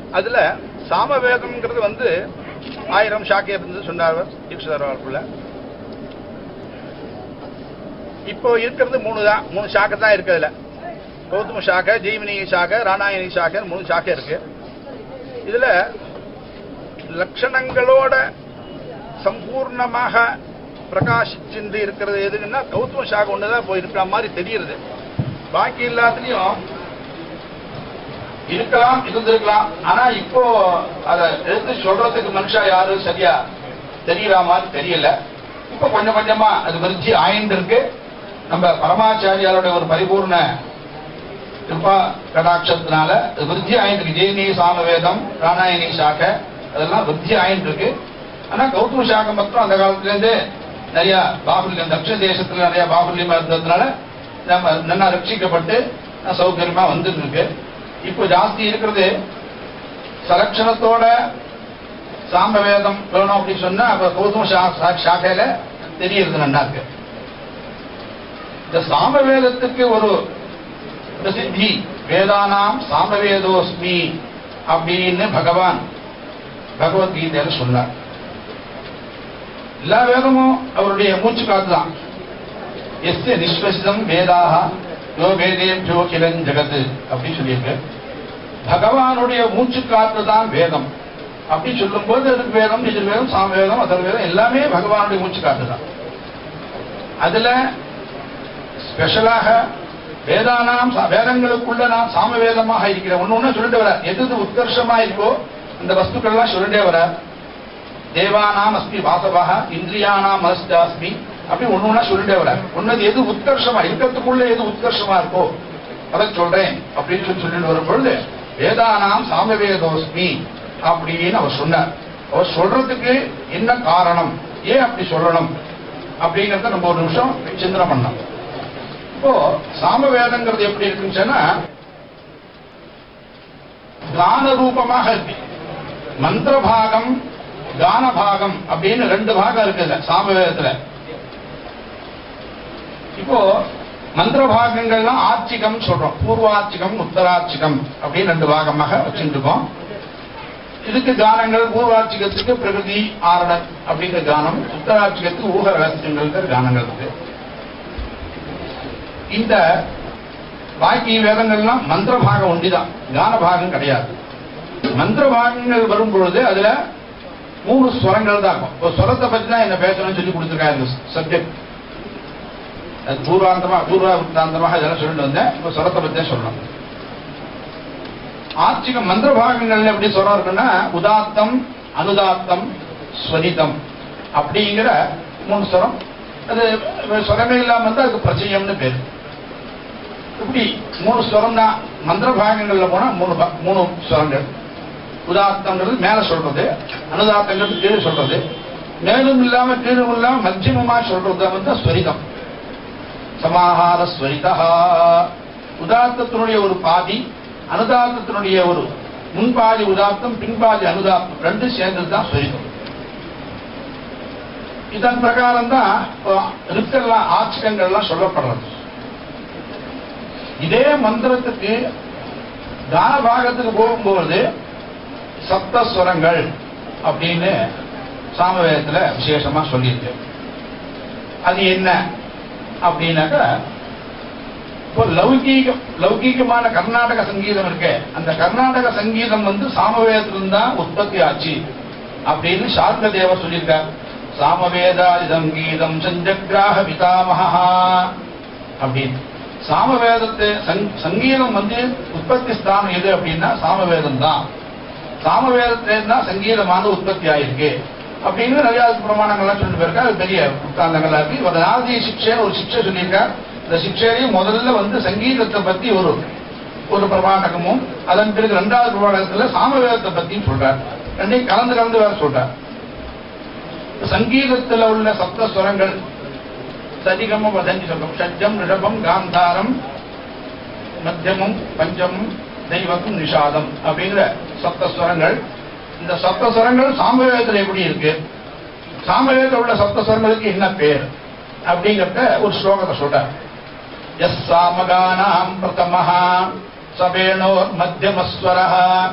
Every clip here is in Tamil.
அதுல சாமவேதம்ங்கிறது வந்து ஆயிரம் சாக்கை இருந்து சொன்னார் தீட்சிதர் அவர்களுக்குள்ள இப்போ இருக்கிறது மூணு தான் மூணு சாக்கை தான் இருக்கு அதுல கௌதம சாக்கை ஜெய்மினி சாக்கை ராணாயணி சாக்கை மூணு சாக்கை இருக்கு இதுல லட்சணங்களோட சம்பூர்ணமாக பிரகாசிச்சுட்டு இருக்கிறது எதுன்னா கௌதம சாகை ஒண்ணுதான் போய் இருக்கிற மாதிரி தெரியுது பாக்கி எல்லாத்துலயும் இருக்கலாம் இருந்திருக்கலாம் ஆனா இப்போ அத எடுத்து சொல்றதுக்கு மனுஷா யாரும் சரியா தெரியற மாதிரி தெரியல இப்ப கொஞ்சம் கொஞ்சமா அது விருத்தி ஆயிண்டு இருக்கு நம்ம பரமாச்சாரியாரோட ஒரு பரிபூர்ண கிருபா கடாட்சத்தினால அது விருத்தி ஆயிட்டு இருக்கு ஜெயினி சாமவேதம் ராணாயணி சாக்கை அதெல்லாம் விருத்தி ஆயிட்டு இருக்கு ஆனா கௌதம சாக்கை மட்டும் அந்த காலத்துல இருந்து நிறைய பாகுல்யம் தட்சிண தேசத்துல நிறைய பாகுல்யமா இருந்ததுனால நம்ம நல்லா ரட்சிக்கப்பட்டு சௌகரியமா வந்துட்டு இருக்கு இப்போ ஜாஸ்தி இருக்கிறது சலட்சணத்தோட சாமவேதம் வேணும் அப்படின்னு சொன்னா அப்ப கௌதம சா- சா- சாக்கையில தெரியறது நல்லா இருக்கு இந்த சாமவேதத்துக்கு ஒரு பிரசித்தி வேதானாம் சாமவேதோஸ்மி அப்படின்னு பகவான் பகவத்கீதையில சொன்னார் எல்லா வேதமும் அவருடைய மூச்சு காத்து தான் எஸ்ய நிஸ்வசிதம் வேதாக யோ வேதேபியோ கிலன் ஜெகத் அப்படின்னு சொல்லியிருக்கு பகவானுடைய மூச்சு காத்து தான் வேதம் அப்படி சொல்லும்போது அதுக்கு வேதம் எதிர்வேதம் சாமவேதம் அதர்வேதம் எல்லாமே பகவானுடைய மூச்சு காத்து தான் அதுல ஸ்பெஷலாக வேதானாம் சா- வேதங்களுக்குள்ள நான் சாமவேதமாக இருக்கிறேன் ஒண்ணு ஒண்ணு சொல்லிட்டு வர எது எது உத்கர்ஷமா இருக்கோ அந்த வஸ்துக்கள்லாம் சொல்லிட்டே வர தேவானாம் அஸ்மி வாசவா இந்திரியானாம் மனஸ்தாஸ்மி அப்படி ஒண்ணு ஒண்ணா சொல்லிட்டே வர ஒன்னது எது உத்கர்ஷமா இருக்கிறதுக்குள்ள எது உத்கர்ஷமா இருக்கோ அதை சொல்றேன் அப்படின்னு சொல்லி சொல்லிட்டு வரும் பொழுது வேதானாம் சாமவேதோஸ்மி அப்படின்னு அவர் சொன்னார் அவர் சொல்றதுக்கு என்ன காரணம் ஏன் அப்படி சொல்லணும் அப்படிங்கறத நம்ம ஒரு நிமிஷம் சிந்தனை பண்ணோம் இப்போ சாமவேதங்கிறது எப்படி இருக்குன்னு சொன்னா கான ரூபமாக இருக்கு மந்திர பாகம் கான பாகம் அப்படின்னு ரெண்டு பாகம் இருக்குல்ல சாமவேதத்துல இப்போ மந்திர பாகங்கள்லாம் ஆர்ச்சிகம் சொல்றோம் பூர்வார்ச்சிகம் உத்தரார்ச்சிகம் அப்படின்னு ரெண்டு பாகமாக வச்சுட்டு இருக்கோம் இதுக்கு கானங்கள் பூர்வார்ச்சிகத்துக்கு பிரகிருதி ஆரணர் அப்படிங்கிற கானம் உத்தரார்ச்சிகத்துக்கு ஊக ரகசியங்கள்ங்கிற கானங்கள் இருக்கு இந்த பாக்கி வேதங்கள்லாம் மந்திர பாகம் ஒண்டிதான் கான பாகம் கிடையாது மந்திர பாகங்கள் வரும் பொழுது அதுல மூணு ஸ்வரங்கள் தான் இருக்கும் இப்போ ஸ்வரத்தை பத்தி தான் என்ன பேசணும்னு சொல்லி கொடுத்துருக்காரு சப்ஜெக்ட் அது பூர்வாந்தமா பூர்வ வృత్తాந்தமாக இதெல்லாம் சொல்லிட்டு வந்தேன் இப்போ ஸ்வரத்தை பத்தி தான் சொல்லணும் ஆர்ச்சிக மந்திர பாகங்கள்ல எப்படி ஸ்வரம் இருக்குன்னா உதாத்தம் அனுதாத்தம் ஸ்வரிதம் அப்படிங்கிற மூணு ஸ்வரம் அது ஸ்வரமே இல்லாம இருந்தா அதுக்கு பிரச்சயம்னு பேரு இப்படி மூணு ஸ்வரம் தான் மந்திர பாகங்கள்ல போனா மூணு பா- மூணு ஸ்வரங்கள் உதாத்தங்கிறது மேல சொல்றது அனுதாத்தங்கிறது கீழே சொல்றது மேலும் இல்லாம கீழும் இல்லாம மத்தியமமா சொல்றது வந்து ஸ்வரிதம் சமாஹார ஸ்வரிதா உதாத்தத்தினுடைய ஒரு பாதி அனுதாத்தத்தினுடைய ஒரு முன்பாதி உதாத்தம் பின்பாதி அனுதாத்தம் ரெண்டு சேர்ந்தது தான் ஸ்வரிதம் இதன் பிரகாரம் தான் ரித்தெல்லாம் ஆச்சகங்கள்லாம் சொல்லப்படுறது இதே மந்திரத்துக்கு தான பாகத்துக்கு போகும்போது சப்தஸ்வரங்கள் அப்படின்னு சாமவேதத்துல விசேஷமா சொல்லியிருக்கு அது என்ன அப்படின்னாக்க இப்போ லௌகீகம் லௌகீகமான கர்நாடக சங்கீதம் இருக்கு அந்த கர்நாடக சங்கீதம் வந்து சாமவேதத்திலிருந்து தான் உற்பத்தி ஆச்சு அப்படின்னு சார்ந்த தேவர் சொல்லியிருக்கார் சாமவேதாதி சங்கீதம் சஞ்சக்ராக பிதாமகா அப்படின்னு சாமவேதத்தை சங்- சங்கீதம் வந்து உற்பத்தி ஸ்தானம் எது அப்படின்னா சாமவேதம் தான் சாமவேதத்திலேருந்து தான் சங்கீதமான உற்பத்தி ஆயிருக்கு அப்படின்னு நிறைய பிரமாணங்கள்லாம் சொல்லிட்டு போயிருக்கா அது பெரிய உத்தாந்தங்கள்லாம் இருக்கு ஒரு ஆதி சிக்ஷைன்னு ஒரு சிக்ஷை சொல்லியிருக்கார் இந்த சிக்ஷையிலையும் முதல்ல வந்து சங்கீதத்தை பத்தி ஒரு ஒரு பிரமாணகமும் அதன் பிறகு ரெண்டாவது பிரமாணகத்துல சாமவேதத்தை பத்தியும் சொல்றார் ரெண்டையும் கலந்து கலந்து வேற சொல்றார் சங்கீதத்துல உள்ள சப்த ஸ்வரங்கள் சரிகம வதஞ்சி சொல்றோம் ஷட்ஜம் ரிஷபம் காந்தாரம் மத்தியமும் பஞ்சமும் தெய்வத்தும் நிஷாதம் அப்படிங்கிற சப்தஸ்வரங்கள் இந்த சப்தஸ்வரங்கள் சாமவேதத்தில் எப்படி இருக்கு சாமவேதத்தில் உள்ள சப்தஸ்வரங்களுக்கு என்ன பேர் அப்படிங்கிறத ஒரு ஸ்லோகத்தை சொல்றார் எஸ் சாமகானாம் பிரதமஹ சபேணோர் மத்தியமஸ்வரः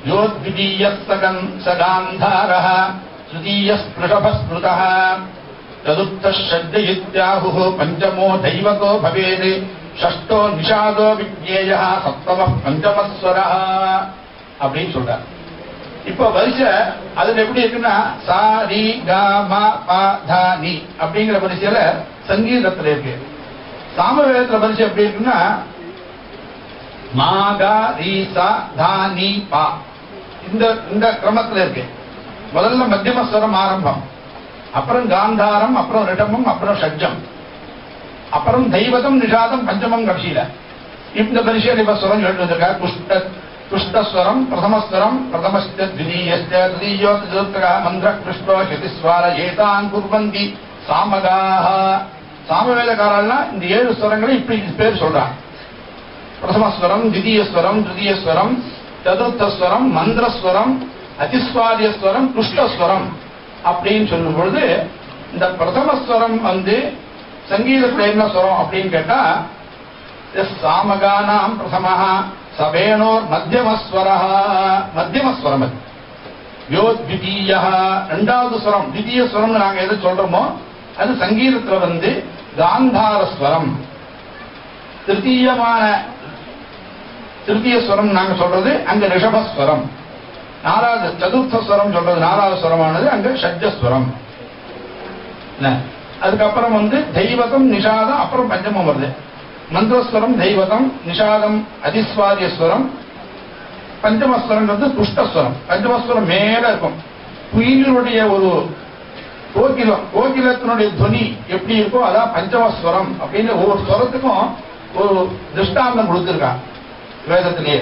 யோத்விதீயஸ்தகன் சகாந்தாரः तृतीयस्पृषभस्मृतः चतुर्थः षड् इत्याहुः पञ्चमो दैवतो भवेत् षष्ठो निषादो विज्ञेयः சப்தமः பஞ்சமஸ்வரः அப்படின்னு சொல்றார் இப்போ வரிசை அதுல எப்படி இருக்குன்னா சா ரி க ம ப த நி அப்படிங்கிற வரிசையில சங்கீதத்துல இருக்கு சாமவேதத்துல வரிசை எப்படி இருக்குன்னா மா க ரி ச த நி பா இந்த இந்த கிரமத்துல இருக்கு முதல்ல மத்தியமஸ்வரம் ஆரம்பம் அப்புறம் காந்தாரம் அப்புறம் ரிடமம் அப்புறம் ஷட்ஜம் அப்புறம் தெய்வதம் நிஷாதம் பஞ்சமம் கடைசியில இந்த பரிசையில் இப்ப ஸ்வரம் எழுதிருக்கா குஷ்ட குஷ்டஸ்வரம் பிரதமஸ்வரம் பிரதமஸ்த द्वितीयश्च तृतीयो चतुर्थः मन्त्रः कृष्णो शतिस्वार ஏதான் குர்வந்தி சாமகாக சாமவேதக்காரெல்லாம் இந்த ஏழு ஸ்வரங்களை இப்படி பேர் சொல்றான் பிரதமஸ்வரம் திதீயஸ்வரம் திருதீயஸ்வரம் சதுர்த்தஸ்வரம் மந்திரஸ்வரம் அதிஸ்வாதியஸ்வரம் குஷ்டஸ்வரம் அப்படின்னு சொல்லும் பொழுது இந்த பிரதமஸ்வரம் வந்து சங்கீதத்துல என்ன ஸ்வரம் அப்படின்னு கேட்டா எஸ் சாமகானாம் பிரதமः சபேணோர் மத்தியமஸ்வரः மத்தியமஸ்வரம் அது யோ த்விதீய ரெண்டாவது ஸ்வரம் திதீய ஸ்வரம் நாங்க எது சொல்றோமோ அது சங்கீதத்துல வந்து காந்தார ஸ்வரம் திருத்தீயமான திருத்தீய ஸ்வரம் நாங்க சொல்றது அங்க ரிஷபஸ்வரம் நாலாவது சதுர்த்த ஸ்வரம் சொல்றது நாலாவது ஸ்வரமானது அங்க ஷட்ஜஸ்வரம் என்ன? அதுக்கப்புறம் வந்து தெய்வதம் நிஷாதம் அப்புறம் பஞ்சமம் வருது மந்திரஸ்வரம் தெய்வதம் நிஷாதம் அதிஸ்வாதியஸ்வரம் பஞ்சமஸ்வரம் வந்து துஷ்டஸ்வரம் பஞ்சமஸ்வரம் மேல இருக்கும் குயிலுடைய ஒரு கோகிலம் கோகிலத்தினுடைய துவனி எப்படி இருக்கோ அதான் பஞ்சமஸ்வரம் அப்படின்னு ஒவ்வொரு ஸ்வரத்துக்கும் ஒரு திருஷ்டாந்தம் கொடுத்திருக்கான் வேதத்திலேயே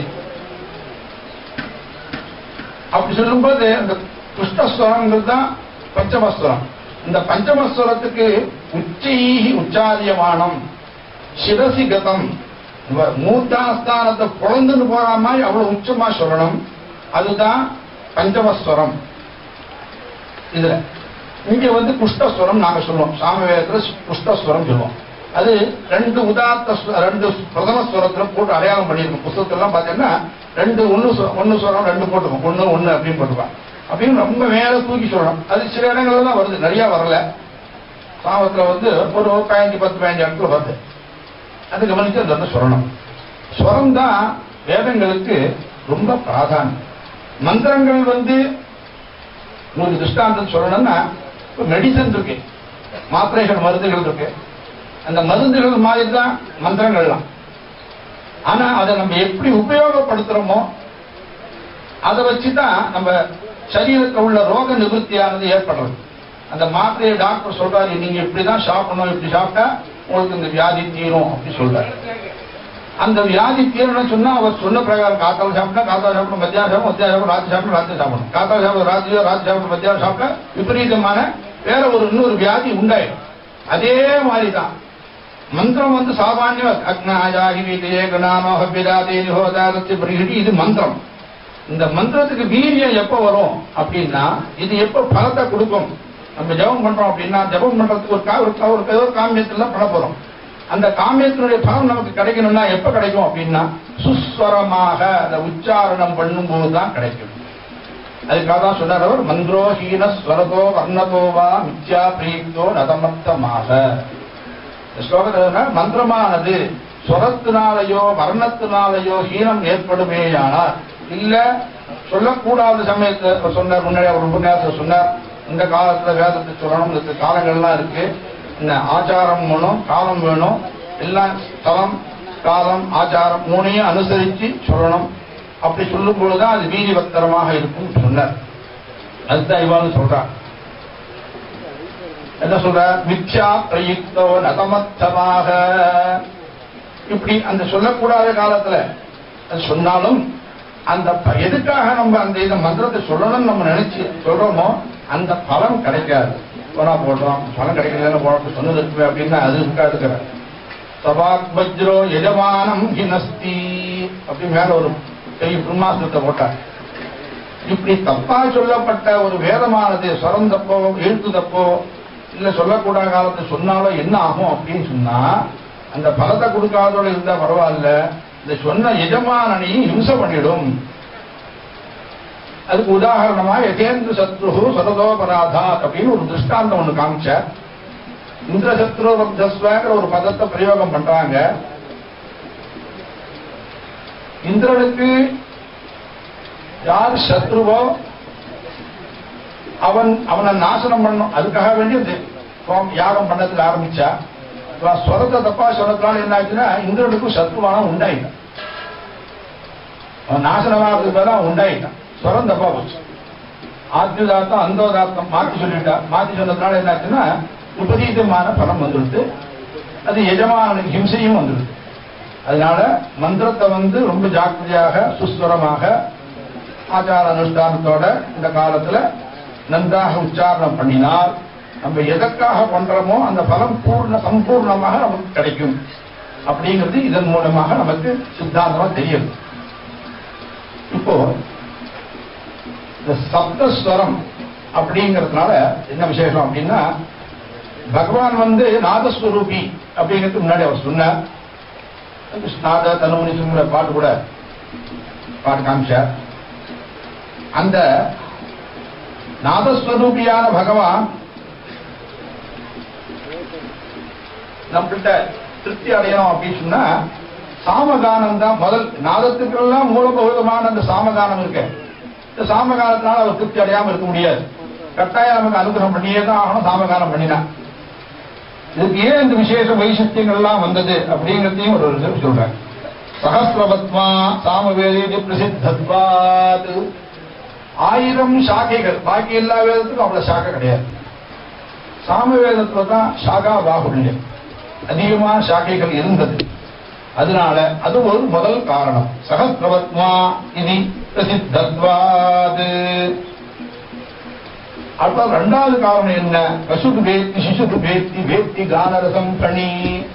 அப்படி சொல்லும்போது இந்த துஷ்டஸ்வரங்கிறது தான் பஞ்சமஸ்வரம் இந்த பஞ்சமஸ்வரத்துக்கு உச்சைஹி உச்சாரியமானம் சிரசி கதம் இவ மூர்த்தாஸ்தானத்தை பொழந்துன்னு போற மாதிரி அவ்வளவு உச்சமா சொல்லணும் அதுதான் பஞ்சமஸ்வரம் இதுல இங்க வந்து குஷ்டஸ்வரம் நாங்க சொல்லுவோம் சாமவேதத்துல குஷ்டஸ்வரம் சொல்லுவோம் அது ரெண்டு உதாத்த ஸ்வ- ரெண்டு பிரதம ஸ்வரத்துல போட்டு அடையாளம் பண்ணியிருக்கோம் புத்தகத்தெல்லாம் பார்த்தீங்கன்னா ரெண்டு ஒண்ணு ஸ்வ- ஒண்ணு ஸ்வரம் ரெண்டு போட்டுக்கும் ஒண்ணு ஒண்ணு அப்படின்னு போட்டுப்பான் அப்படின்னு ரொம்ப மேல தூக்கி சொல்லணும் அது சில இடங்கள்ல தான் வருது நிறைய வரல சாமத்துல வந்து ஒரு பதினஞ்சு பத்து பதினஞ்சு இடத்துல வருது அது கவனிச்சு அது வந்து சொல்லணும் ஸ்வரம் தான் வேதங்களுக்கு ரொம்ப பிராதானியம் மந்திரங்கள் வந்து உங்களுக்கு திருஷ்டாந்தம் சொல்லணும்னா இப்போ மெடிசன் இருக்கு மாத்திரைகள் மருந்துகள் இருக்கு அந்த மருந்துகள் மாதிரி தான் மந்திரங்கள்லாம் ஆனா அதை நம்ம எப்படி உபயோகப்படுத்துறோமோ அதை வச்சு தான் நம்ம சரீரத்தில் உள்ள ரோக நிவர்த்தியானது ஏற்படுறது அந்த மாத்திரையை டாக்டர் சொல்றாரு நீங்க இப்படிதான் சாப்பிடணும் இப்படி சாப்பிட்டா உங்களுக்கு இந்த வியாதி தீரும் அப்படி சொல்றாரு அந்த வியாதி தீரணும்னு சொன்னா அவர் சொன்ன பிரகாரம் காத்தால சாப்பிட்டா காத்தால சாப்பிடணும் மத்தியானம் சாப்பிடணும் மத்தியானம் சாப்பிடணும் ராத்திரி சாப்பிடணும் ராத்திரி சாப்பிடணும் காத்தால சாப்பிட ராத்திரியோ ராத்திரி சாப்பிடணும் மத்தியானம் சாப்பிட்டா விபரீதமான வேற ஒரு இன்னொரு வியாதி உண்டாயிடும் அதே மாதிரி தான் மந்திரம் வந்து சாமானிய அக்னாயாகி வீதையே கணானோஹபிராதே நிஹோதாரத்தி பிரகிடி இது மந்திரம் இந்த மந்திரத்துக்கு வீரியம் எப்போ வரும் அப்படின்னா இது எப்போ பலத்தை கொடுக்கும் நம்ம ஜெபம் பண்றோம் அப்படின்னா ஜெபம் பண்றதுக்கு ஒரு கா ஒரு கா- ஒரு ஏதோ காமியத்துல பண்ண போறோம் அந்த காமியத்தினுடைய பலன் நமக்கு கிடைக்கணும்னா எப்ப கிடைக்கும் அப்படின்னா சுஸ்வரமாக அந்த உச்சாரணம் பண்ணும்போது தான் கிடைக்கும் அதுக்காக தான் சொன்னார் அவர் மந்திரோஹீன ஸ்வரதோ வர்ணதோ வா மித்யா பிரீத்தோ நதமர்த்தமாக இந்த ஸ்லோகத்தில் மந்திரமானது ஸ்வரத்தினாலேயோ வர்ணத்தினாலேயோ ஹீனம் ஏற்படுமேயானால் இல்ல சொல்லக்கூடாத சமயத்தை சொன்னார் முன்னாடி அவர் உபன்யாசம் சொன்னார் இந்த காலத்துல வேதத்தை சொல்லணும் இந்த காலங்கள்லாம் இருக்கு இந்த ஆச்சாரம் வேணும் காலம் வேணும் எல்லாம் ஸ்தலம் காலம் ஆச்சாரம் மூணையும் அனுசரிச்சு சொல்லணும் அப்படி சொல்லும் பொழுதுதான் அது வீதிவத்தரமாக இருக்கும் சொன்னார் அதுதான் இவான்னு சொல்றார் என்ன சொல்ற மித்யா பிரயுக்தோ நதமத்தமாக இப்படி அந்த சொல்லக்கூடாத காலத்துல அது சொன்னாலும் அந்த ப- எதுக்காக நம்ம அந்த இந்த மந்திரத்தை சொல்லணும்னு நம்ம நினைச்சு சொல்றோமோ அந்த பலன் கிடைக்காது போனா போடுறோம் பலன் கிடைக்கலன்னு போட சொன்னது இருக்கு அப்படின்னா அது இருக்காதுக்கிற சபாக் வஜ்ரோ எஜமானம் ஹினஸ்தி அப்படி மேல ஒரு பெரிய பிரம்மாஸ்திரத்தை போட்டார் இப்படி தப்பா சொல்லப்பட்ட ஒரு வேதமானது ஸ்வரம் தப்போ எழுத்து தப்போ இல்ல சொல்லக்கூடாத காலத்தை சொன்னாலும் என்ன ஆகும் அப்படின்னு சொன்னா அந்த பலத்தை கொடுக்காதோட இருந்தா பரவாயில்ல இந்த சொன்ன எஜமானனையும் இம்சை பண்ணிடும் அதுக்கு உதாரணமா யதேந்திர சத்ரு சரதோபராதா அப்படின்னு ஒரு திருஷ்டாந்தம் ஒண்ணு காமிச்சார் இந்திர சத்ரு வர்த்தஸ்வங்கிற ஒரு பதத்தை பிரயோகம் பண்றாங்க இந்திரனுக்கு யார் சத்ருவோ அவன் அவனை நாசனம் பண்ணும் அதுக்காக வேண்டி இந்த ஹோம் யாகம் பண்ணதுக்கு ஆரம்பிச்சா இவன் ஸ்வரத்தை தப்பா சொன்னதுனால என்ன ஆச்சுன்னா இந்திரனுக்கும் சத்ருவானம் உண்டாயிட்டான் அவன் நாசனமாகிறதுக்கு பதிலா அவன் உண்டாயிட்டான் ஸ்வரம் தப்பா போச்சு ஆத்மிதாத்தம் அந்தோதாத்தம் மாத்தி சொல்லிட்டா மாத்தி சொன்னதுனால என்ன ஆச்சுன்னா விபரீதமான பலம் வந்துடுது அது எஜமானுக்கு ஹிம்சையும் வந்துடுது அதனால மந்திரத்தை வந்து ரொம்ப ஜாக்கிரதையாக சுஸ்வரமாக ஆச்சார அனுஷ்டானத்தோட இந்த காலத்துல நன்றாக உச்சாரணம் பண்ணினால் நம்ம எதற்காக பண்றோமோ அந்த பலம் பூர்ண சம்பூர்ணமாக நமக்கு கிடைக்கும் அப்படிங்கிறது இதன் மூலமாக நமக்கு சித்தாந்தமா தெரியுது இப்போ இந்த சப்தஸ்வரம் அப்படிங்கிறதுனால என்ன விசேஷம் அப்படின்னா பகவான் வந்து நாதஸ்வரூபி அப்படிங்கிறதுக்கு முன்னாடி அவர் சொன்னார் நாத தனுமணி சுங்கிற பாட்டு கூட பாட்டு காமிச்சார் அந்த நாதஸ்வரூபியான பகவான் நம்மகிட்ட திருப்தி அடையணும் அப்படின்னு சொன்னா சாமகானம் தான் முதல் நாதத்துக்கெல்லாம் மூலபூதமான அந்த சாமகானம் இருக்கு இந்த சாமகானத்தினால அவர் திருப்தி அடையாம இருக்க முடியாது கட்டாயம் நமக்கு அனுகிரகம் பண்ணியே தான் ஆகணும் சாமகானம் பண்ணினா இதுக்கு ஏன் இந்த விசேஷ வைசிஷ்டியங்கள்லாம் வந்தது அப்படிங்கிறதையும் ஒரு இது சொல்றேன் சகசிரபத்மா சாமவேதி பிரசித்தத்வாத் ஆயிரம் சாக்கைகள் பாக்கி எல்லா வேதத்துக்கும் அவ்வளவு சாக்கை கிடையாது சாமவேதத்துல தான் சாகா பாகுல்யம் அதிகமான சாக்கைகள் இருந்தது அதனால அது ஒரு முதல் காரணம் சகசிரபத்மா இது பிரசித்தத்வாது அடுத்த ரெண்டாவது காரணம் என்ன பசுக்கு வேத்தி சிசுக்கு வேத்தி வேத்தி கானரசம் பணி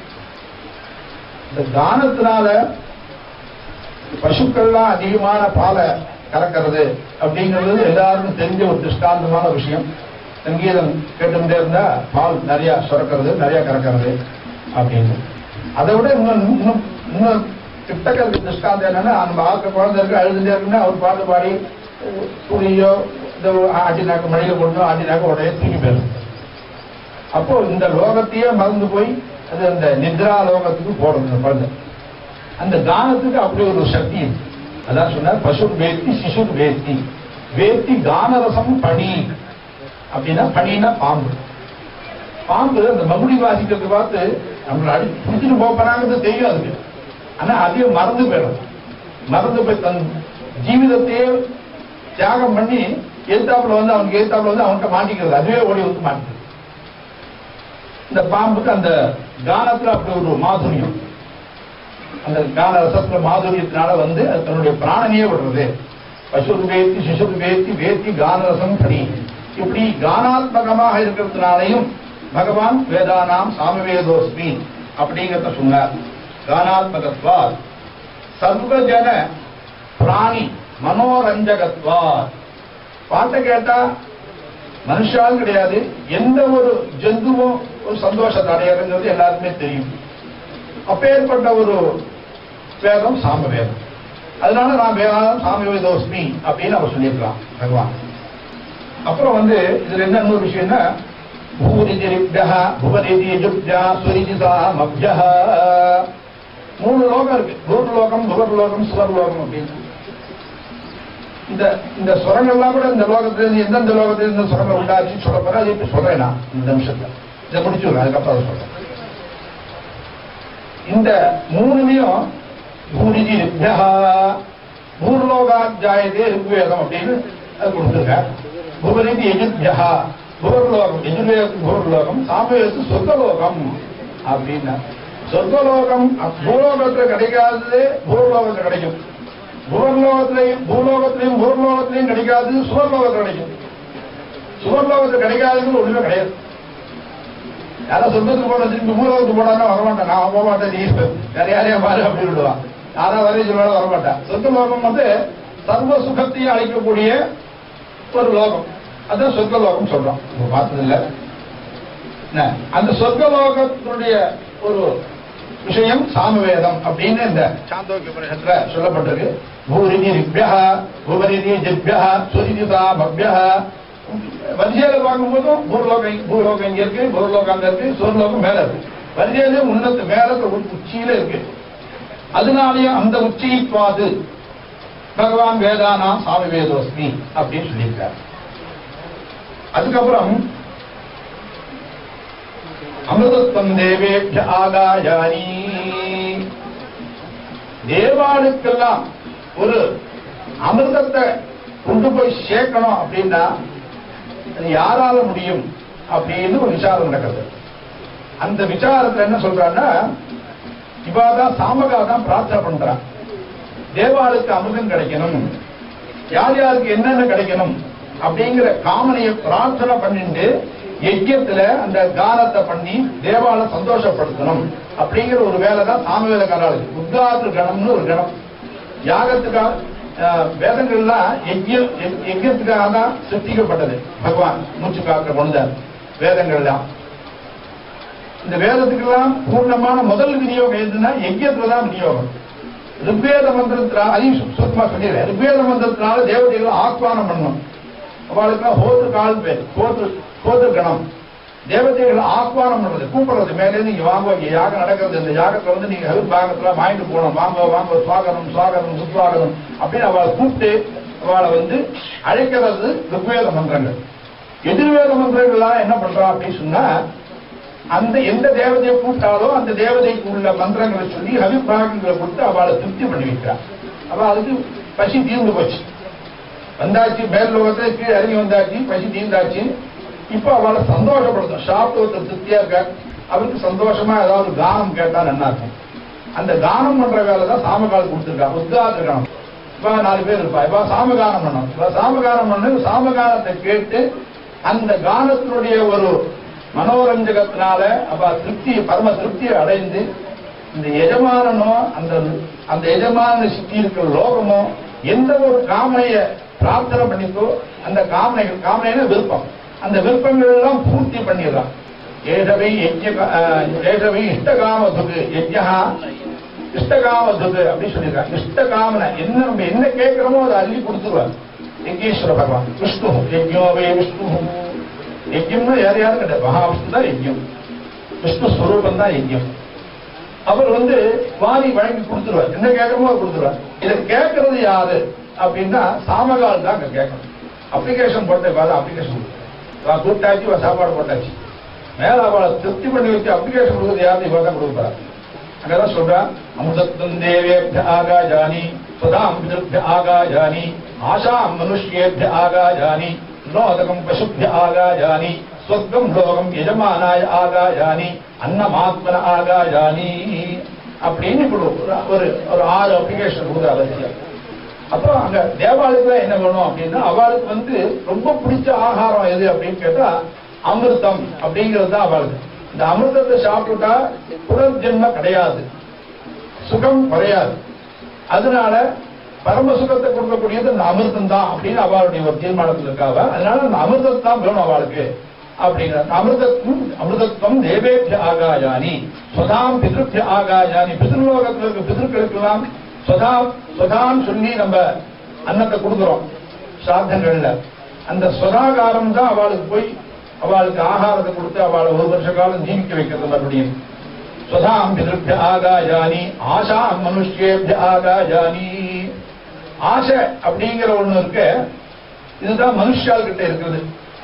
இந்த கானத்தினால பசுக்கள்லாம் அதிகமான பாலை கறக்கிறது அப்படிங்கிறது எல்லாருக்கும் தெரிஞ்ச ஒரு திருஷ்டாந்தமான விஷயம் சங்கீதம் கேட்டுக்கிட்டே இருந்தா பால் நிறைய சுரக்கிறது நிறைய கறக்கிறது அப்படின்னு அதை விட இன்னும் இன்னும் இன்னும் கிட்டக்கிறது திருஷ்டாந்தம் என்னன்னா அந்த ஆக்க குழந்தை இருக்கு அழுதுட்டே இருக்குன்னா அவர் பாட்டு பாடி துணியோ இந்த ஆட்டினாக்க மழையில கொண்டு ஆட்டினாக்க உடனே தூக்கி போயிடும் அப்போ இந்த லோகத்தையே மறந்து போய் அது அந்த நித்ரா லோகத்துக்கு போடும் இந்த குழந்தை அந்த கானத்துக்கு அப்படி ஒரு சக்தி இருக்கு அதான் சொன்னார் பசு வேத்தி சிசு வேத்தி வேத்தி கானரசம் பணி அப்படின்னா பணினா பாம்பு பாம்பு அந்த மகுடி வாசிக்கிறது பார்த்து நம்மளை அடி பிடிச்சிட்டு போப்பனாங்கிறது தெரியும் அதுக்கு ஆனா அதையும் மறந்து போயிடும் மறந்து போய் தன் ஜீவிதத்தையே தியாகம் பண்ணி எதிர்த்தாப்புல வந்து அவனுக்கு எதிர்த்தாப்புல வந்து அவன்கிட்ட மாட்டிக்கிறது அதுவே ஓடி வந்து மாட்டிக்கிறது இந்த பாம்புக்கு அந்த கானத்துல அப்படி ஒரு மாதுரியம் அந்த கான ரசத்துல மாதுரியத்தினால வந்து அது தன்னுடைய பிராணனையே விடுறது பசுரு வேத்தி சிசுரு வேத்தி வேத்தி கானரசம் பணி இப்படி கானாத்மகமாக இருக்கிறதுனாலையும் பகவான் வேதானாம் சாமவேதோஸ்மி அப்படிங்கிறத சொன்னார் கானாத்மகத்வால் சர்வஜன பிராணி மனோரஞ்சகத்வால் பாட்டை கேட்டா மனுஷாலும் கிடையாது எந்த ஒரு ஜந்துவும் ஒரு சந்தோஷத்தை அடையிறங்கிறது எல்லாருக்குமே தெரியும் அப்பேற்பட்ட ஒரு வேதம் சாம வேதம் அதனால நான் வேதாந்தம் சாமவேதோஸ்மி அப்படின்னு அவர் சொல்லியிருக்கலாம் பகவான் அப்புறம் வந்து இதுல என்ன இன்னொரு விஷயம்னா பூரிதிரிப்யா புவரிதி ஜுப்யா சுரிதி சாமப்யா மூணு லோகம் இருக்கு பூர் லோகம் புவர் லோகம் சுவர் லோகம் அப்படின்னு இந்த இந்த சுரங்கள்லாம் கூட இந்த லோகத்திலிருந்து எந்தெந்த லோகத்திலிருந்து இந்த சுரங்கள் உண்டாச்சுன்னு சொல்ல போறேன் அது இப்ப சொல்றேன் நான் இந்த நிமிஷத்துல இதை முடிச்சுடுறேன் அதுக்கப்புறம் அதை சொல்றேன் இந்த மூணுலையும் பூரிதி ரிப்யா பூர்லோகாத்தியாயதே ரிக்வேதம் அப்படின்னு அது கொடுத்துருக்க புவரிதி எஜுத்யா புவர்லோகம் எஜுர்வேதத்து புவர்லோகம் சாமவேதத்து சொர்க்கலோகம் அப்படின்னா சொர்க்கலோகம் பூலோகத்துல கிடைக்காதது பூர்லோகத்துல கிடைக்கும் புவர்லோகத்திலையும் பூலோகத்திலையும் பூர்லோகத்திலையும் கிடைக்காதது சுவர்லோகத்துல கிடைக்கும் சுவர்லோகத்துல கிடைக்காதது ஒண்ணுமே கிடையாது யாரும் சொந்தத்துக்கு போன திரும்பி பூலோகத்துக்கு போனா வரமாட்டேன் நான் போக மாட்டேன் நீ வேற யாரையா பாரு அப்படின்னு விடுவான் யாரா வரையும் சொல்லுவாங்க வரமாட்டேன் சொர்க்க லோகம் வந்து சர்வ சுகத்தையும் அளிக்கக்கூடிய ஒரு லோகம் அதான் சொர்க்க லோகம் சொல்றோம் நம்ம பார்த்தது இல்ல என்ன, அந்த சொர்க்க லோகத்தினுடைய ஒரு விஷயம் சாமவேதம் அப்படின்னு இந்த சாந்தோக்கிய உபனிஷத்துல சொல்லப்பட்டிருக்கு பூரிதி ரிப்யா பூவரிதி ஜிப்யா சுரிதி சாமப்யா வரிசையில பார்க்கும்போதும் பூர்லோகம் பூலோகம் இங்க இருக்கு பூர்லோகம் அங்க இருக்கு சூர்லோகம் மேல இருக்கு வரிசையில உன்னத்து மேல இருக்கிற உச்சி- உச்சியில இருக்கு அதனாலேயே அந்த உச்சியித்வாது பகவான் வேதானா சாமி வேதோஸ்மி அப்படின்னு சொல்லியிருக்கார் அதுக்கப்புறம் அமிர்தத்வம் தேவேபிய ஆகாயானி தேவாளுக்கெல்லாம் ஒரு அமிர்தத்தை கொண்டு போய் சேர்க்கணும் அப்படின்னா அது யாரால முடியும் அப்படின்னு ஒரு விசாரம் நடக்குது அந்த விசாரத்துல என்ன சொல்றான்னா இவாதான் சாமகா தான் பிரார்த்தனை பண்றான் தேவாளுக்கு அமிர்தம் கிடைக்கணும் யார் யாருக்கு என்னென்ன கிடைக்கணும் அப்படிங்கிற காமனையை பிரார்த்தனை பண்ணிட்டு யஜ்யத்துல அந்த கானத்தை பண்ணி தேவால சந்தோஷப்படுத்தணும் அப்படிங்கிற ஒரு வேலை தான் சாமவேதக்காரர்களுக்கு உத்காத்து கணம்னு ஒரு கணம் யாகத்துக்காக அஹ், வேதங்கள்லாம் யஜ்யம் யஜ்- யஜ்யத்துக்காக தான் சிருஷ்டிக்கப்பட்டது பகவான் மூச்சு காக்க கொண்டார் வேதங்கள்லாம் இந்த வேதத்துக்கெல்லாம் பூர்ணமான முதல் விநியோகம் எதுன்னா யஜ்யத்துல தான் விநியோகம் ரிக்வேத மந்திரத்தினால அதையும் சு- சுருக்கமா சொல்லிடுறேன் ரிக்வேத மந்திரத்தினால தேவதைகளை ஆக்வானம் பண்ணும் அவளுக்கு ஹோத்து கால் பேர் ஹோத்து ஹோத்து கணம் தேவதைகளை ஆக்வானம் பண்றது கூப்பிடுறது மேலே நீங்க வாங்க இங்க யாகம் நடக்கிறது இந்த யாகத்தை வந்து நீங்க ஹெல்ப் பாகத்துல வாங்கிட்டு போகணும் வாங்க வாங்க சுவாகனம் சுவாகனம் சுஸ்வாகனம் அப்படின்னு அவளை கூப்பிட்டு அவளை வந்து அழைக்கிறது ரிக்வேத மந்திரங்கள் எதிர்வேத மந்திரங்கள்லாம் என்ன பண்றா அப்படின்னு சொன்னா அந்த எந்த தேவதையை கூப்பிட்டாலோ அந்த தேவதைக்கு உள்ள மந்திரங்களை சொல்லி அபிப்பிராயங்களை கொடுத்து அவளை திருப்தி பண்ணி வைக்கிறான் அவ அதுக்கு பசி தீர்ந்து போச்சு வந்தாச்சு மேல் லோகத்துல கீழே இறங்கி வந்தாச்சு பசி தீர்ந்தாச்சு இப்போ அவளை சந்தோஷப்படுத்தும் சாப்பிட்டு திருப்தியா இருக்க அவருக்கு சந்தோஷமா ஏதாவது கானம் கேட்டா நல்லா இருக்கும் அந்த கானம் பண்ற வேலை தான் சாமகாலம் கொடுத்துருக்கா உத்காத கானம் இப்ப நாலு பேர் இருப்பா இப்ப சாமகானம் பண்ணணும் இப்ப சாமகானம் பண்ணு சாமகானத்தை கேட்டு அந்த கானத்தினுடைய ஒரு மனோரஞ்சகத்தினால அப்ப திருப்தி பரம திருப்தியை அடைந்து இந்த எஜமானனோ அந்த அந்த எஜமான சுத்தி இருக்கிற லோகமோ எந்த ஒரு காமனைய பிரார்த்தனை பண்ணிக்கோ அந்த காமனைகள் காமனைன விருப்பம் அந்த விருப்பங்கள் எல்லாம் பூர்த்தி பண்ணிடுறான் ஏஷவை யஜ்ய ஏஷவை இஷ்டகாம துகு யஜ்யா இஷ்டகாம துகு அப்படின்னு சொல்லியிருக்காங்க இஷ்டகாமனை என்ன நம்ம என்ன கேட்கிறோமோ அதை அள்ளி கொடுத்துருவார் யஜ்யேஸ்வர பகவான் விஷ்ணு யஜ்யோவே விஷ்ணு யஜ்யம்னா யார் யாரும் கிடையாது மகாவிஷ்ணு தான் யஜ்யம் விஷ்ணு ஸ்வரூபம் தான் யஜ்யம் அவர் வந்து வாரி வழங்கி கொடுத்துருவார் என்ன கேட்கறமோ அதை கொடுத்துருவார் இதை கேட்கறது யாரு அப்படின்னா சாமகால் தான் அங்க கேட்கணும் அப்ளிகேஷன் போட்ட பாரு அப்ளிகேஷன் கூட்டாச்சு இவ சாப்பாடு போட்டாச்சு மேல அவளை திருப்தி பண்ணி வச்சு அப்ளிகேஷன் கொடுக்குறது யாரு இவ தான் கொடுப்பாரு அங்கதான் சொல்றா அமிர்தத்வம் தேவேபிய ஆகாஜானி சதாம் பிதர்பிய ஆகாஜானி ஆஷாம் மனுஷ்யேபிய ஆகாஜானி நோதகம் பசுபிய ஆகாஜானி ஸ்வர்க்கம் லோகம் எஜமானாய ஆகாஜானி அன்னமாத்மன ஆகாஜானி அப்படின்னு இப்படி ஒரு- ஒரு ஒரு ஆறு அப்ளிகேஷன் கொடுக்குற அவசியம் அப்போ அங்க தேவாலயத்துல என்ன வேணும் அப்படின்னா அவளுக்கு வந்து ரொம்ப பிடிச்ச ஆகாரம் எது அப்படின்னு கேட்டா அமிர்தம் அப்படிங்கிறது தான் அவளுக்கு இந்த அமிர்தத்தை சாப்பிட்டுட்டா புனர்ஜென்ம கிடையாது சுகம் குறையாது அதனால பரம சுகத்தை கொடுக்கக்கூடியது இந்த அமிர்தம் தான் அப்படின்னு அவளுடைய ஒரு தீர்மானத்தில் இருக்காவ அதனால அந்த அமிர்தம் தான் வேணும் அவளுக்கு அப்படிங்கிற அமிர்தத்துவம் அமிர்தத்துவம் தேவேபிய ஆகாயானி ஸ்வதாம் பிதிருப்பிய ஆகாயானி பிதிர்லோகத்தில் இருக்க பிதிருக்களுக்கெல்லாம் ஸ்வதா ஸ்வதான்னு சொல்லி நம்ம அன்னத்தை கொடுக்குறோம் சாத்தங்கள்ல அந்த ஸ்வதாகாரம் தான் அவளுக்கு போய் அவளுக்கு ஆகாரத்தை கொடுத்து அவளை ஒரு வருஷ காலம் ஜீவிக்க வைக்கிறது மறுபடியும் ஸ்வதாம் பிதிருப்பிய ஆகாயானி ஆஷாம் மனுஷ்யேபிய ஆகாயானி ஆசை அப்படிங்கிற ஒண்ணு இருக்கு இதுதான் மனுஷால் கிட்ட இருக்குது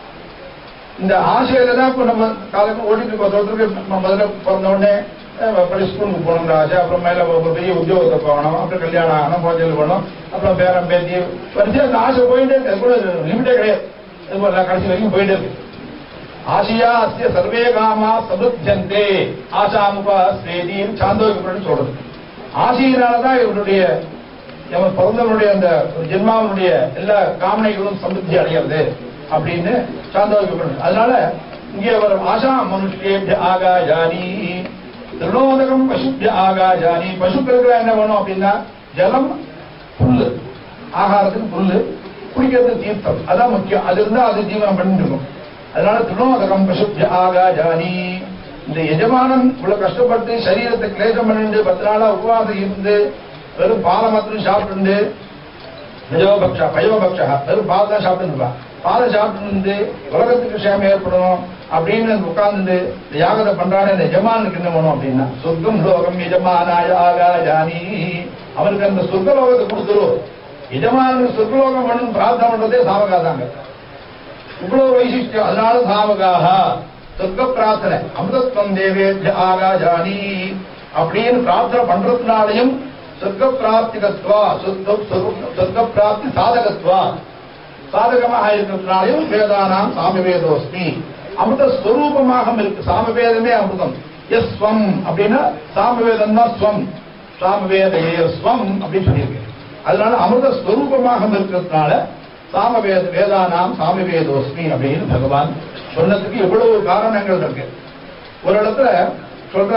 இந்த ஆசையில தான் இப்ப நம்ம காலத்துல ஓடிட்டு இருக்கோம் ஒருத்தருக்கு நம்ம முதல்ல பிறந்த உடனே அஹ், படி ஸ்கூலுக்கு போகணுங்கிற ஆசை அப்புறம் மேல ஒரு பெரிய உத்தியோகத்தை போகணும் அப்புறம் கல்யாணம் ஆகணும் குழந்தைகள் போகணும் அப்புறம் பேரம் பேத்தி வரிசையா அந்த ஆசை போயிட்டே இருக்கு அது கூட லிமிட்டே கிடையாது இது போல கடைசி வரைக்கும் போயிட்டே இருக்கு ஆசியா அஸ்ய சர்வே காமா சமுத்தியந்தே ஆசாமுபா ஸ்வேதின்னு சாந்தோகிபுரன் சொல்றது ஆசையினாலதான் இவருடைய இவன் பிறந்தவனுடைய அந்த ஒரு ஜென்மாவனுடைய எல்லா காமனைகளும் சமுத்தி அடைகிறது அப்படின்னு சாந்தோகிபுரன் அதனால இங்கே அவர் ஆசா மனுஷேபிய ஆகாஜானி திருநோதகம் பசுபிய ஆகாஜானி பசுக்களுக்கு என்ன வேணும் அப்படின்னா ஜலம் புல்லு ஆகாரத்துக்கு புல்லு குடிக்கிறதுக்கு தீர்த்தம் அதான் முக்கியம் அது இருந்தா அது ஜீவனம் பண்ணிட்டு இருக்கும் அதனால திருநோதகம் பசுபிய ஆகாஜானி இந்த எஜமானன் இவ்வளவு கஷ்டப்பட்டு சரீரத்தை கிளேசம் பண்ணிட்டு பத்து நாளா உபவாசம் இருந்து வெறும் பாலை மாத்திரம் சாப்பிட்டு நிஜோபக்ஷா பயோபக்ஷா வெறும் பால் தான் சாப்பிட்டு பாலை சாப்பிட்டு இருந்து உலகத்துக்கு சேமம் ஏற்படணும் அப்படின்னு உட்கார்ந்து இந்த யாகத்தை பண்றானே இந்த எஜமானுக்கு என்ன வேணும் அப்படின்னா சொர்க்கம் லோகம் எஜமானாய ஆகாஜானி அவனுக்கு அந்த சொர்க்க லோகத்தை கொடுத்துரும் எஜமானுக்கு சொர்க்கலோகம் வேணும் பிரார்த்தனை பண்றதே சாமகாதாங்க இவ்வளவு வைசிஷ்டியம் அதனால சாமகாக சொர்க்க பிரார்த்தனை அமிர்தத்வம் தேவேபிய ஆகாஜானி அப்படின்னு பிரார்த்தனை பண்றதுனாலையும் சொர்க்க பிராப்திகத்வா சொர்க்க சொர்க்க- சொர்க்க பிராப்தி சாதகத்வா சாதகமாக இருக்கிறதுனாலையும் வேதானாம் சாமவேதோஸ்மி அமிர்த ஸ்வரூபமாக இருக்கு சாமவேதமே அமிர்தம் எஸ் ஸ்வம் அப்படின்னா சாமவேதம் தான் ஸ்வம் சாமவேத ஸ்வம் அப்படின்னு சொல்லியிருக்கு அதனால அமிர்த ஸ்வரூபமாக இருக்கிறதுனால சாமவேத வேதானாம் சாமவேதோஸ்மி அப்படின்னு பகவான் சொன்னதுக்கு எவ்வளவு காரணங்கள் இருக்கு ஒரு இடத்துல சொல்ற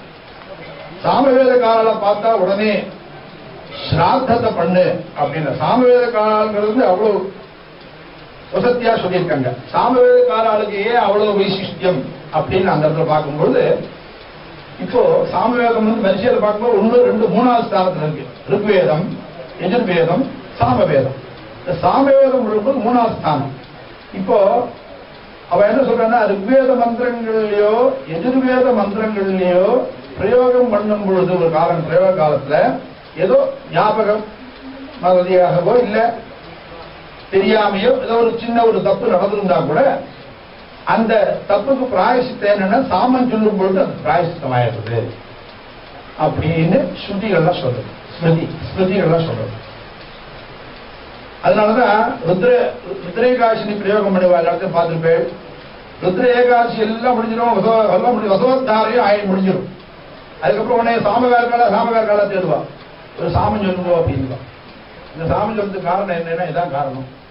சாமவேதக்காரரை பார்த்தா உடனே ஸ்ராத்தத்தை பண்ணு அப்படின்னு சாமவேதக்காரங்கிறது அவ்வளவு வசத்தியா சொல்லியிருக்காங்க சாமவேதக்காரர்களுக்கு ஏன் அவ்வளவு வைசிஷ்டியம் அப்படின்னு அந்த இடத்துல பார்க்கும்பொழுது இப்போ சாமவேதம் வந்து வரிசையில் பார்க்கும்போது ஒன்று ரெண்டு மூணாவது ஸ்தானத்துல இருக்கு ருக்வேதம் எஜுர்வேதம் சாமவேதம் இந்த சாமவேதம் இருக்கும்போது மூணாவது ஸ்தானம் இப்போ அவ என்ன சொல்றான்னா ருக்வேத மந்திரங்கள்லயோ எதிர்வேத மந்திரங்கள்லயோ பிரயோகம் பண்ணும் பொழுது ஒரு காலம் பிரயோக காலத்துல ஏதோ ஞாபகம் மறதியாகவோ இல்ல தெரியாமையோ ஏதோ ஒரு சின்ன ஒரு தப்பு நடந்திருந்தா கூட அந்த தப்புக்கு பிராயசித்தம் என்னன்னா சாமன் சொல்லும் பொழுது அது பிராயசித்தம் ஆயிடுது அப்படின்னு ஸ்ருதிகள்லாம் சொல்றது ஸ்மிருதி ஸ்மிருதிகள்லாம் சொல்றது அதனாலதான் ருத்ர ருத்ர ஏகாசினி பிரயோகம் பண்ணுவா எல்லாத்தையும் பார்த்துருப்பேன் ருத்ர ஏகாசி எல்லாம் முடிஞ்சிடும் வசவ- எல்லாம் முடிஞ்சு வசவத்தாரையும் ஆயி முடிஞ்சிடும் அதுக்கப்புறம் உடனே சாமவேற்கால சாமவேற்கால தேடுவா ஒரு சாமம் சொல்லுவோம் அப்படின்வா இந்த சாமம் சொல்றதுக்கு காரணம் என்னன்னா இதான் காரணம்